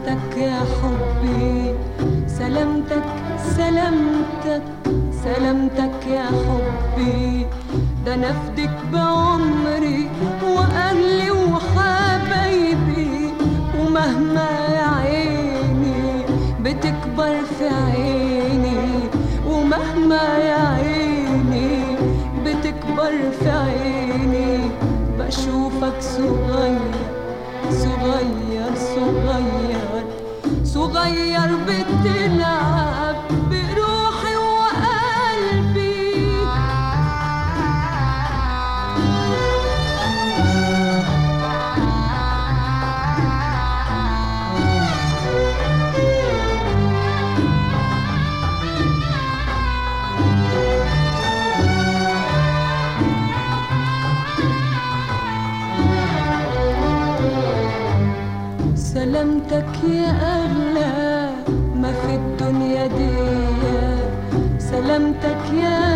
سلامتك يا حبي سلامتك سلامتك سلامتك يا حبي ده نفدك بعمري واهلي وحبايبي ومهما يا عيني بتكبر في عيني ومهما يا عيني بتكبر في عيني بشوفك صغير صغير صغير صغير بتلعب بروحي وقلبي سلامتك يا أغلى ما في الدنيا دي سلامتك يا